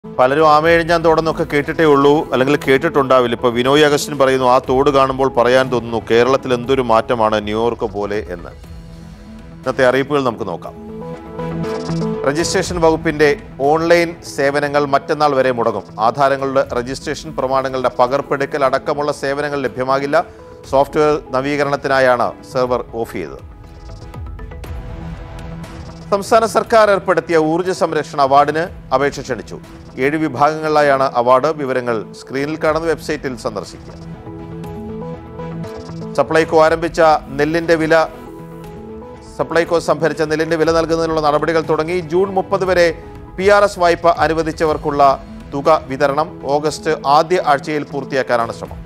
പലരും ആമയിഴഞ്ഞാൻ തോടെന്നൊക്കെ കേട്ടിട്ടേ ഉള്ളൂ അല്ലെങ്കിൽ കേട്ടിട്ടുണ്ടാവില്ല ഇപ്പോൾ വിനോയ് അഗസ്റ്റിൻ പറയുന്നു ആ തോട് കാണുമ്പോൾ പറയാൻ തോന്നുന്നു കേരളത്തിൽ എന്തൊരു മാറ്റമാണ് ന്യൂയോർക്ക് പോലെ എന്ന് ഇന്നത്തെ അറിയിപ്പുകൾ നമുക്ക് നോക്കാം രജിസ്ട്രേഷൻ വകുപ്പിന്റെ ഓൺലൈൻ സേവനങ്ങൾ മറ്റന്നാൾ വരെ മുടങ്ങും ആധാരങ്ങളുടെ രജിസ്ട്രേഷൻ പ്രമാണങ്ങളുടെ പകർപ്പെടുക്കൽ അടക്കമുള്ള സേവനങ്ങൾ ലഭ്യമാകില്ല സോഫ്റ്റ്വെയർ നവീകരണത്തിനായാണ് സെർവർ ഓഫ് ചെയ്തത് സംസ്ഥാന സർക്കാർ ഏർപ്പെടുത്തിയ ഊർജ്ജ സംരക്ഷണ അവാർഡിന് അപേക്ഷ ക്ഷണിച്ചു ഏഴ് വിഭാഗങ്ങളിലായാണ് അവാർഡ് വിവരങ്ങൾ സ്ക്രീനിൽ കാണുന്ന വെബ്സൈറ്റിൽ സന്ദർശിക്കുക സപ്ലൈകോ ആരംഭിച്ച നെല്ലിന്റെ വില സപ്ലൈകോ സംഭരിച്ച നെല്ലിന്റെ വില നൽകുന്നതിനുള്ള നടപടികൾ തുടങ്ങി ജൂൺ മുപ്പത് വരെ പി ആർ എസ് വായ്പ അനുവദിച്ചവർക്കുള്ള തുക വിതരണം ഓഗസ്റ്റ് ആദ്യ ആഴ്ചയിൽ പൂർത്തിയാക്കാനാണ് ശ്രമം